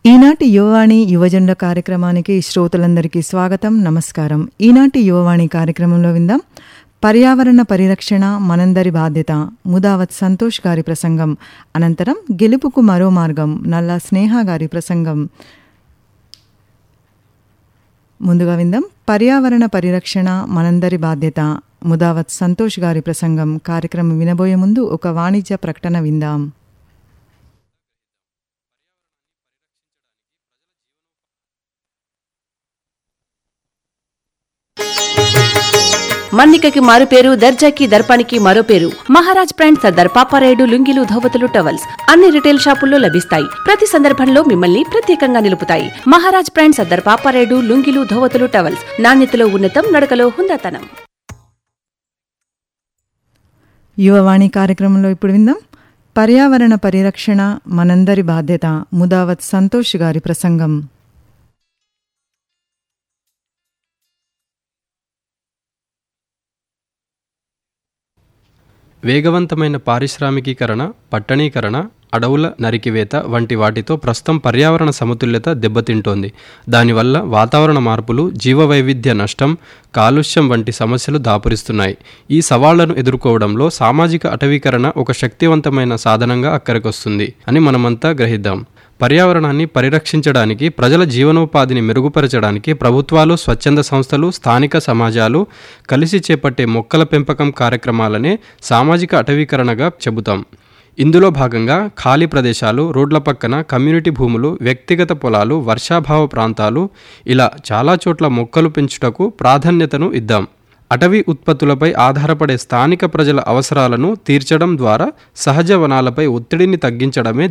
ఈనాటి యువవాణి యువజనుల కార్యక్రమానికి శ్రోతలందరికీ స్వాగతం నమస్కారం ఈనాటి యువవాణి కార్యక్రమంలో విందాం పర్యావరణ పరిరక్షణ మనందరి బాధ్యత ముదావత్ సంతోష్ గారి ప్రసంగం అనంతరం గెలుపుకు మరో మార్గం నల్లా స్నేహ గారి ప్రసంగం ముందుగా విందాం పర్యావరణ పరిరక్షణ మనందరి బాధ్యత ముదావత్ సంతోష్ గారి ప్రసంగం కార్యక్రమం వినబోయే ముందు ఒక వాణిజ్య ప్రకటన విందాం మన్నికకి మారు పేరు దర్జాకి దర్పానికి మరో పేరు మహారాజ్ బ్రాండ్ సర్దార్ పాపారాయుడు లుంగిలు ధోవతులు టవల్స్ అన్ని రిటైల్ షాపుల్లో లభిస్తాయి ప్రతి సందర్భంలో మిమ్మల్ని ప్రత్యేకంగా నిలుపుతాయి మహారాజ్ బ్రాండ్ సర్దార్ పాపారాయుడు లుంగిలు ధోవతులు టవల్స్ నాణ్యతలో ఉన్నతం నడకలో హుందాతనం యువవాణి కార్యక్రమంలో ఇప్పుడు విందాం పర్యావరణ పరిరక్షణ మనందరి బాధ్యత ముదావత్ సంతోష్ గారి ప్రసంగం వేగవంతమైన పారిశ్రామికీకరణ పట్టణీకరణ అడవుల నరికివేత వంటి వాటితో ప్రస్తుతం పర్యావరణ సమతుల్యత దెబ్బతింటోంది దానివల్ల వాతావరణ మార్పులు జీవవైవిధ్య నష్టం కాలుష్యం వంటి సమస్యలు దాపురిస్తున్నాయి ఈ సవాళ్లను ఎదుర్కోవడంలో సామాజిక అటవీకరణ ఒక శక్తివంతమైన సాధనంగా అక్కడికొస్తుంది అని మనమంతా గ్రహిద్దాం పర్యావరణాన్ని పరిరక్షించడానికి ప్రజల జీవనోపాధిని మెరుగుపరచడానికి ప్రభుత్వాలు స్వచ్ఛంద సంస్థలు స్థానిక సమాజాలు కలిసి చేపట్టే మొక్కల పెంపకం కార్యక్రమాలనే సామాజిక అటవీకరణగా చెబుతాం ఇందులో భాగంగా ఖాళీ ప్రదేశాలు రోడ్ల పక్కన కమ్యూనిటీ భూములు వ్యక్తిగత పొలాలు వర్షాభావ ప్రాంతాలు ఇలా చాలా చోట్ల మొక్కలు పెంచుటకు ప్రాధాన్యతను ఇద్దాం అటవీ ఉత్పత్తులపై ఆధారపడే స్థానిక ప్రజల అవసరాలను తీర్చడం ద్వారా సహజ వనాలపై ఒత్తిడిని తగ్గించడమే